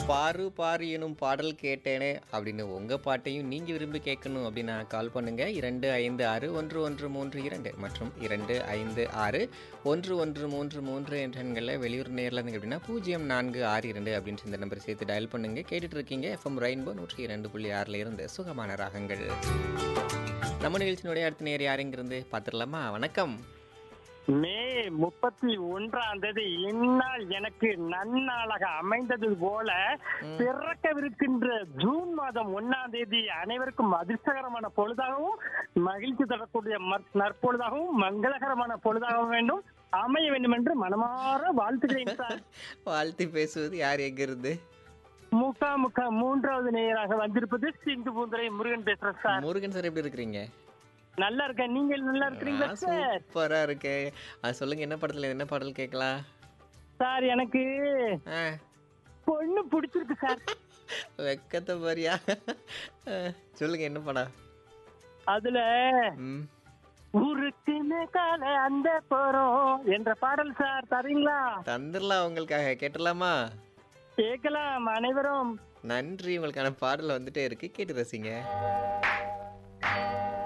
பாரு பாரு எனும் பாடல் கேட்டேனே அப்படின்னு உங்கள் பாட்டையும் நீங்கள் விரும்பி கேட்கணும் அப்படின்னா கால் பண்ணுங்கள் இரண்டு ஐந்து ஆறு ஒன்று ஒன்று மூன்று இரண்டு மற்றும் இரண்டு ஐந்து ஆறு ஒன்று ஒன்று மூன்று மூன்று என்ற எண்களில் வெளியூர் நேரில் இருந்தீங்க அப்படின்னா பூஜ்ஜியம் நான்கு ஆறு இரண்டு அப்படின்னு இந்த நம்பர் சேர்த்து டயல் பண்ணுங்கள் கேட்டுட்டு இருக்கீங்க எஃப்எம் ரெயின்போ நூற்றி இரண்டு புள்ளி ஆறில் இருந்து சுகமான ராகங்கள் நம்ம நிகழ்ச்சியினுடைய அடுத்த நேர் யாருங்கிருந்து பார்த்துடலாமா வணக்கம் மே முப்பத்தி ஒன்றாம் தேதி இந்நாள் எனக்கு நன்னாளாக அமைந்தது போல பிறக்கவிருக்கின்ற ஜூன் மாதம் ஒன்னாம் தேதி அனைவருக்கும் அதிர்ஷ்டகரமான பொழுதாகவும் மகிழ்ச்சி தரக்கூடிய மற்- நற்பொழுதாகவும் மங்களகரமான பொழுதாகவும் வேண்டும் அமைய வேண்டும் என்று மனமாற வாழ்த்துகிறேன் சார் வாழ்த்து பேசுவது யார் எங்கிருந்து முகா முகா மூன்றாவது நேயராக வந்திருப்பது சிந்து பூந்துரை முருகன் பேசுறேன் சார் முருகன் சார் எப்படி இருக்கிறீங்க நல்லா இருக்கேன் நீங்கள் நல்லா இருக்கிறீங்களா நான் சார் சூப்பரா இருக்கு ஆ, சொல்லுங்க என்ன படத்துல என்ன பாடல் கேட்கலாம் சார் எனக்கு ஆ, பொண்ணு பிடிச்சிருக்கு சார் வெக்கத்தை பாரியா ஆ, சொல்லுங்க என்ன படம் அதுல ம் ஊருக்குன்னு கால அந்த போறோம் என்ற பாடல் சார் தரீங்களா தந்துடலாம் உங்களுக்காக கேட்டலாமா கேட்கலாம் அனைவரும் நன்றி உங்களுக்கான பாடல் வந்துட்டே இருக்கு கேட்டு ரசிங்க